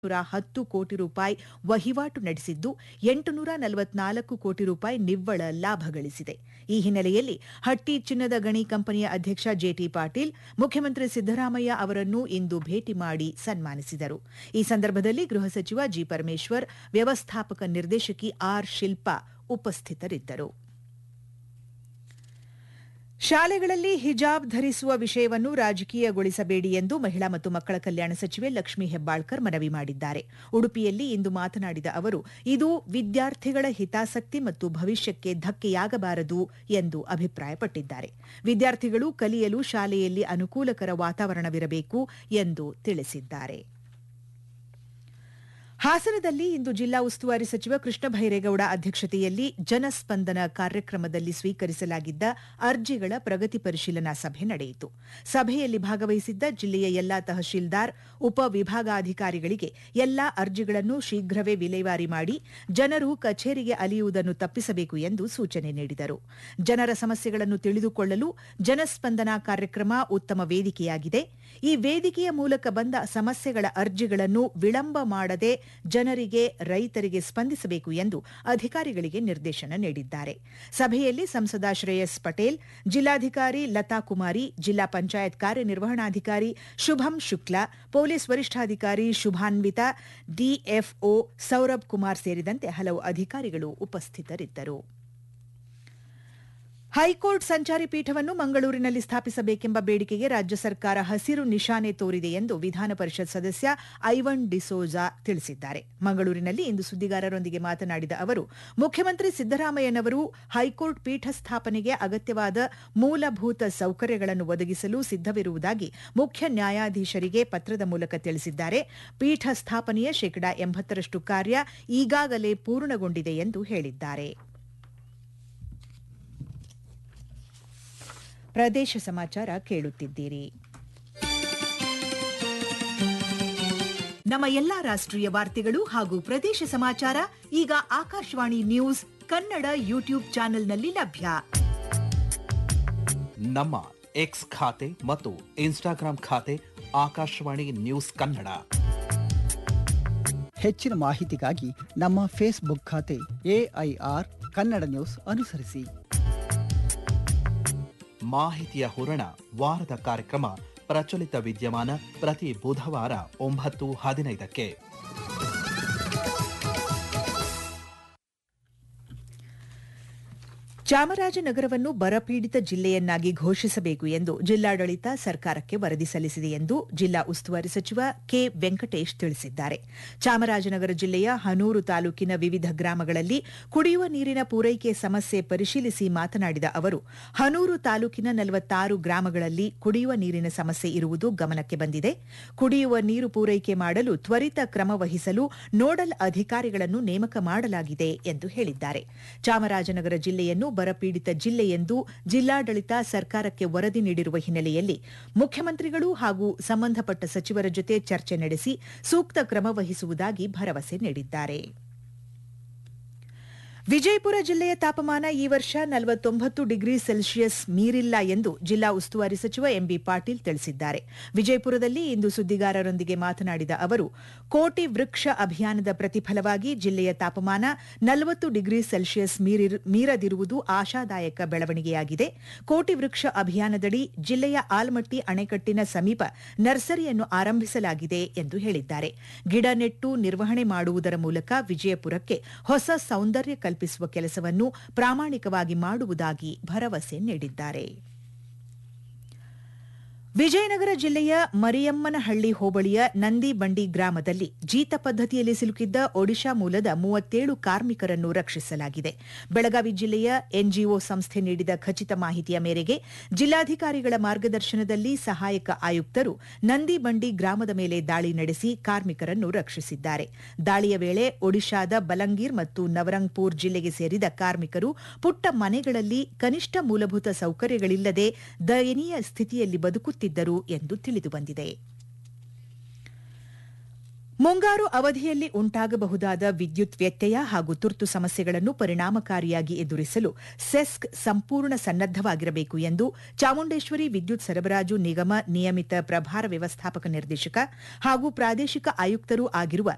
ನೂರ ಹತ್ತು ಕೋಟಿ ರೂಪಾಯಿ ವಹಿವಾಟು ನಡೆಸಿದ್ದು ಎಂಟುನೂರ ನಲವತ್ನಾಲ್ಕು ಕೋಟಿ ರೂಪಾಯಿ ನಿವ್ವಳ ಲಾಭ ಗಳಿಸಿದೆ ಈ ಹಿನ್ನೆಲೆಯಲ್ಲಿ ಹಟ್ಟಿ ಚಿನ್ನದ ಗಣಿ ಕಂಪನಿಯ ಅಧ್ಯಕ್ಷ ಜೆಟಿ ಪಾಟೀಲ್ ಮುಖ್ಯಮಂತ್ರಿ ಸಿದ್ದರಾಮಯ್ಯ ಅವರನ್ನು ಇಂದು ಭೇಟಿ ಮಾಡಿ ಸನ್ಮಾನಿಸಿದರು ಈ ಸಂದರ್ಭದಲ್ಲಿ ಗೃಹ ಸಚಿವ ಜಿ ಪರಮೇಶ್ವರ್ ವ್ಯವಸ್ಥಾಪಕ ನಿರ್ದೇಶಕಿ ಆರ್ ಶಿಲ್ಪಾ ಉಪಸ್ಥಿತರಿದ್ದರು ಶಾಲೆಗಳಲ್ಲಿ ಹಿಜಾಬ್ ಧರಿಸುವ ವಿಷಯವನ್ನು ರಾಜಕೀಯಗೊಳಿಸಬೇಡಿ ಎಂದು ಮಹಿಳಾ ಮತ್ತು ಮಕ್ಕಳ ಕಲ್ಯಾಣ ಸಚಿವೆ ಲಕ್ಷ್ಮೀ ಹೆಬ್ಬಾಳ್ಕರ್ ಮನವಿ ಮಾಡಿದ್ದಾರೆ ಉಡುಪಿಯಲ್ಲಿ ಇಂದು ಮಾತನಾಡಿದ ಅವರು ಇದು ವಿದ್ಯಾರ್ಥಿಗಳ ಹಿತಾಸಕ್ತಿ ಮತ್ತು ಭವಿಷ್ಯಕ್ಕೆ ಧಕ್ಕೆಯಾಗಬಾರದು ಎಂದು ಅಭಿಪ್ರಾಯಪಟ್ಟಿದ್ದಾರೆ ವಿದ್ಯಾರ್ಥಿಗಳು ಕಲಿಯಲು ಶಾಲೆಯಲ್ಲಿ ಅನುಕೂಲಕರ ವಾತಾವರಣವಿರಬೇಕು ಎಂದು ತಿಳಿಸಿದ್ದಾರೆ ಹಾಸನದಲ್ಲಿ ಇಂದು ಜಿಲ್ಲಾ ಉಸ್ತುವಾರಿ ಸಚಿವ ಕೃಷ್ಣ ಭೈರೇಗೌಡ ಅಧ್ಯಕ್ಷತೆಯಲ್ಲಿ ಜನಸ್ಪಂದನ ಕಾರ್ಯಕ್ರಮದಲ್ಲಿ ಸ್ವೀಕರಿಸಲಾಗಿದ್ದ ಅರ್ಜಿಗಳ ಪ್ರಗತಿ ಪರಿಶೀಲನಾ ಸಭೆ ನಡೆಯಿತು ಸಭೆಯಲ್ಲಿ ಭಾಗವಹಿಸಿದ್ದ ಜಿಲ್ಲೆಯ ಎಲ್ಲಾ ತಹಶೀಲ್ದಾರ್ ಉಪ ವಿಭಾಗಾಧಿಕಾರಿಗಳಿಗೆ ಎಲ್ಲಾ ಅರ್ಜಿಗಳನ್ನು ಶೀಘ್ರವೇ ವಿಲೇವಾರಿ ಮಾಡಿ ಜನರು ಕಚೇರಿಗೆ ಅಲಿಯುವುದನ್ನು ತಪ್ಪಿಸಬೇಕು ಎಂದು ಸೂಚನೆ ನೀಡಿದರು ಜನರ ಸಮಸ್ಯೆಗಳನ್ನು ತಿಳಿದುಕೊಳ್ಳಲು ಜನಸ್ಪಂದನ ಕಾರ್ಯಕ್ರಮ ಉತ್ತಮ ವೇದಿಕೆಯಾಗಿದೆ ಈ ವೇದಿಕೆಯ ಮೂಲಕ ಬಂದ ಸಮಸ್ಯೆಗಳ ಅರ್ಜಿಗಳನ್ನು ವಿಳಂಬ ಮಾಡದೆ ಜನರಿಗೆ ರೈತರಿಗೆ ಸ್ಪಂದಿಸಬೇಕು ಎಂದು ಅಧಿಕಾರಿಗಳಿಗೆ ನಿರ್ದೇಶನ ನೀಡಿದ್ದಾರೆ ಸಭೆಯಲ್ಲಿ ಸಂಸದ ಶ್ರೇಯಸ್ ಪಟೇಲ್ ಜಿಲ್ಲಾಧಿಕಾರಿ ಲತಾ ಕುಮಾರಿ ಜಿಲ್ಲಾ ಪಂಚಾಯತ್ ಕಾರ್ಯನಿರ್ವಹಣಾಧಿಕಾರಿ ಶುಭಂ ಶುಕ್ಲಾ ಪೊಲೀಸ್ ವರಿಷ್ಠಾಧಿಕಾರಿ ಶುಭಾನ್ವಿತಾ ಡಿಎಫ್ಒ ಸೌರಭ್ ಕುಮಾರ್ ಸೇರಿದಂತೆ ಹಲವು ಅಧಿಕಾರಿಗಳು ಉಪಸ್ಥಿತರಿದ್ದರು ಹೈಕೋರ್ಟ್ ಸಂಚಾರಿ ಪೀಠವನ್ನು ಮಂಗಳೂರಿನಲ್ಲಿ ಸ್ಥಾಪಿಸಬೇಕೆಂಬ ಬೇಡಿಕೆಗೆ ರಾಜ್ಯ ಸರ್ಕಾರ ಹಸಿರು ನಿಶಾನೆ ತೋರಿದೆ ಎಂದು ವಿಧಾನ ಪರಿಷತ್ ಸದಸ್ಯ ಐವನ್ ಡಿಸೋಜಾ ತಿಳಿಸಿದ್ದಾರೆ ಮಂಗಳೂರಿನಲ್ಲಿ ಇಂದು ಸುದ್ದಿಗಾರರೊಂದಿಗೆ ಮಾತನಾಡಿದ ಅವರು ಮುಖ್ಯಮಂತ್ರಿ ಸಿದ್ದರಾಮಯ್ಯನವರು ಹೈಕೋರ್ಟ್ ಪೀಠ ಸ್ಥಾಪನೆಗೆ ಅಗತ್ಯವಾದ ಮೂಲಭೂತ ಸೌಕರ್ಯಗಳನ್ನು ಒದಗಿಸಲು ಸಿದ್ದವಿರುವುದಾಗಿ ಮುಖ್ಯ ನ್ಯಾಯಾಧೀಶರಿಗೆ ಪತ್ರದ ಮೂಲಕ ತಿಳಿಸಿದ್ದಾರೆ ಪೀಠ ಸ್ಥಾಪನೆಯ ಶೇಕಡಾ ಎಂಬತ್ತರಷ್ಟು ಕಾರ್ಯ ಈಗಾಗಲೇ ಪೂರ್ಣಗೊಂಡಿದೆ ಎಂದು ಹೇಳಿದ್ದಾರೆ ಪ್ರದೇಶ ಸಮಾಚಾರ ಕೇಳುತ್ತಿದ್ದೀರಿ ನಮ್ಮ ಎಲ್ಲಾ ರಾಷ್ಟ್ರೀಯ ವಾರ್ತೆಗಳು ಹಾಗೂ ಪ್ರದೇಶ ಸಮಾಚಾರ ಈಗ ಆಕಾಶವಾಣಿ ನ್ಯೂಸ್ ಕನ್ನಡ ಯೂಟ್ಯೂಬ್ ಚಾನೆಲ್ನಲ್ಲಿ ಲಭ್ಯ ನಮ್ಮ ಎಕ್ಸ್ ಖಾತೆ ಮತ್ತು ಇನ್ಸ್ಟಾಗ್ರಾಂ ಖಾತೆ ಆಕಾಶವಾಣಿ ನ್ಯೂಸ್ ಕನ್ನಡ ಹೆಚ್ಚಿನ ಮಾಹಿತಿಗಾಗಿ ನಮ್ಮ ಫೇಸ್ಬುಕ್ ಖಾತೆ ಎಐಆರ್ ಕನ್ನಡ ನ್ಯೂಸ್ ಅನುಸರಿಸಿ ಮಾಹಿತಿಯ ಹೂರಣ ವಾರದ ಕಾರ್ಯಕ್ರಮ ಪ್ರಚಲಿತ ವಿದ್ಯಮಾನ ಪ್ರತಿ ಬುಧವಾರ ಒಂಬತ್ತು ಹದಿನೈದಕ್ಕೆ ಚಾಮರಾಜನಗರವನ್ನು ಬರಪೀಡಿತ ಜಿಲ್ಲೆಯನ್ನಾಗಿ ಘೋಷಿಸಬೇಕು ಎಂದು ಜಿಲ್ಲಾಡಳಿತ ಸರ್ಕಾರಕ್ಕೆ ವರದಿ ಸಲ್ಲಿಸಿದೆ ಎಂದು ಜಿಲ್ಲಾ ಉಸ್ತುವಾರಿ ಸಚಿವ ಕೆ ವೆಂಕಟೇಶ್ ತಿಳಿಸಿದ್ದಾರೆ ಚಾಮರಾಜನಗರ ಜಿಲ್ಲೆಯ ಹನೂರು ತಾಲೂಕಿನ ವಿವಿಧ ಗ್ರಾಮಗಳಲ್ಲಿ ಕುಡಿಯುವ ನೀರಿನ ಪೂರೈಕೆ ಸಮಸ್ಯೆ ಪರಿಶೀಲಿಸಿ ಮಾತನಾಡಿದ ಅವರು ಹನೂರು ತಾಲೂಕಿನ ನಲವತ್ತಾರು ಗ್ರಾಮಗಳಲ್ಲಿ ಕುಡಿಯುವ ನೀರಿನ ಸಮಸ್ಯೆ ಇರುವುದು ಗಮನಕ್ಕೆ ಬಂದಿದೆ ಕುಡಿಯುವ ನೀರು ಪೂರೈಕೆ ಮಾಡಲು ತ್ವರಿತ ಕ್ರಮ ವಹಿಸಲು ನೋಡಲ್ ಅಧಿಕಾರಿಗಳನ್ನು ನೇಮಕ ಮಾಡಲಾಗಿದೆ ಎಂದು ಹೇಳಿದ್ದಾರೆ ಚಾಮರಾಜನಗರ ಜಿಲ್ಲೆಯನ್ನು ಬರಪೀಡಿತ ಜಿಲ್ಲೆ ಎಂದು ಜಿಲ್ಲಾಡಳಿತ ಸರ್ಕಾರಕ್ಕೆ ವರದಿ ನೀಡಿರುವ ಹಿನ್ನೆಲೆಯಲ್ಲಿ ಮುಖ್ಯಮಂತ್ರಿಗಳು ಹಾಗೂ ಸಂಬಂಧಪಟ್ಟ ಸಚಿವರ ಜೊತೆ ಚರ್ಚೆ ನಡೆಸಿ ಸೂಕ್ತ ಕ್ರಮ ವಹಿಸುವುದಾಗಿ ಭರವಸೆ ನೀಡಿದ್ದಾರೆ ವಿಜಯಪುರ ಜಿಲ್ಲೆಯ ತಾಪಮಾನ ಈ ವರ್ಷ ನಲವತ್ತೊಂಬತ್ತು ಡಿಗ್ರಿ ಸೆಲ್ಸಿಯಸ್ ಮೀರಿಲ್ಲ ಎಂದು ಜಿಲ್ಲಾ ಉಸ್ತುವಾರಿ ಸಚಿವ ಎಂಬಿ ಪಾಟೀಲ್ ತಿಳಿಸಿದ್ದಾರೆ ವಿಜಯಪುರದಲ್ಲಿ ಇಂದು ಸುದ್ದಿಗಾರರೊಂದಿಗೆ ಮಾತನಾಡಿದ ಅವರು ಕೋಟಿ ವೃಕ್ಷ ಅಭಿಯಾನದ ಪ್ರತಿಫಲವಾಗಿ ಜಿಲ್ಲೆಯ ತಾಪಮಾನ ನಲವತ್ತು ಡಿಗ್ರಿ ಸೆಲ್ಸಿಯಸ್ ಮೀರದಿರುವುದು ಆಶಾದಾಯಕ ಬೆಳವಣಿಗೆಯಾಗಿದೆ ಕೋಟಿ ವೃಕ್ಷ ಅಭಿಯಾನದಡಿ ಜಿಲ್ಲೆಯ ಆಲ್ಮಟ್ಟಿ ಅಣೆಕಟ್ಟಿನ ಸಮೀಪ ನರ್ಸರಿಯನ್ನು ಆರಂಭಿಸಲಾಗಿದೆ ಎಂದು ಹೇಳಿದ್ದಾರೆ ಗಿಡ ನೆಟ್ಟು ನಿರ್ವಹಣೆ ಮಾಡುವುದರ ಮೂಲಕ ವಿಜಯಪುರಕ್ಕೆ ಹೊಸ ಸೌಂದರ್ಯ ಕಲ್ಪಿಸುವ ಕೆಲಸವನ್ನು ಪ್ರಾಮಾಣಿಕವಾಗಿ ಮಾಡುವುದಾಗಿ ಭರವಸೆ ನೀಡಿದ್ದಾರೆ ವಿಜಯನಗರ ಜಿಲ್ಲೆಯ ಮರಿಯಮ್ಮನಹಳ್ಳಿ ಹೋಬಳಿಯ ನಂದಿಬಂಡಿ ಗ್ರಾಮದಲ್ಲಿ ಜೀತ ಪದ್ದತಿಯಲ್ಲಿ ಸಿಲುಕಿದ್ದ ಒಡಿಶಾ ಮೂಲದ ಮೂವತ್ತೇಳು ಕಾರ್ಮಿಕರನ್ನು ರಕ್ಷಿಸಲಾಗಿದೆ ಬೆಳಗಾವಿ ಜಿಲ್ಲೆಯ ಎನ್ಜಿಒ ಸಂಸ್ಥೆ ನೀಡಿದ ಖಚಿತ ಮಾಹಿತಿಯ ಮೇರೆಗೆ ಜಿಲ್ಲಾಧಿಕಾರಿಗಳ ಮಾರ್ಗದರ್ಶನದಲ್ಲಿ ಸಹಾಯಕ ಆಯುಕ್ತರು ನಂದಿಬಂಡಿ ಗ್ರಾಮದ ಮೇಲೆ ದಾಳಿ ನಡೆಸಿ ಕಾರ್ಮಿಕರನ್ನು ರಕ್ಷಿಸಿದ್ದಾರೆ ದಾಳಿಯ ವೇಳೆ ಒಡಿಶಾದ ಬಲಂಗೀರ್ ಮತ್ತು ನವರಂಗ್ಪುರ್ ಜಿಲ್ಲೆಗೆ ಸೇರಿದ ಕಾರ್ಮಿಕರು ಪುಟ್ಟ ಮನೆಗಳಲ್ಲಿ ಕನಿಷ್ಠ ಮೂಲಭೂತ ಸೌಕರ್ಯಗಳಿಲ್ಲದೆ ದಯನೀಯ ಸ್ಥಿತಿಯಲ್ಲಿ ಬದುಕುತ್ತಿದ್ದರು ಎಂದು ತಿಳಿದುಬಂದಿದೆ ಮುಂಗಾರು ಅವಧಿಯಲ್ಲಿ ಉಂಟಾಗಬಹುದಾದ ವಿದ್ಯುತ್ ವ್ಯತ್ಯಯ ಹಾಗೂ ತುರ್ತು ಸಮಸ್ಯೆಗಳನ್ನು ಪರಿಣಾಮಕಾರಿಯಾಗಿ ಎದುರಿಸಲು ಸೆಸ್ಕ್ ಸಂಪೂರ್ಣ ಸನ್ನದ್ದವಾಗಿರಬೇಕು ಎಂದು ಚಾಮುಂಡೇಶ್ವರಿ ವಿದ್ಯುತ್ ಸರಬರಾಜು ನಿಗಮ ನಿಯಮಿತ ಪ್ರಭಾರ ವ್ಯವಸ್ಥಾಪಕ ನಿರ್ದೇಶಕ ಹಾಗೂ ಪ್ರಾದೇಶಿಕ ಆಯುಕ್ತರೂ ಆಗಿರುವ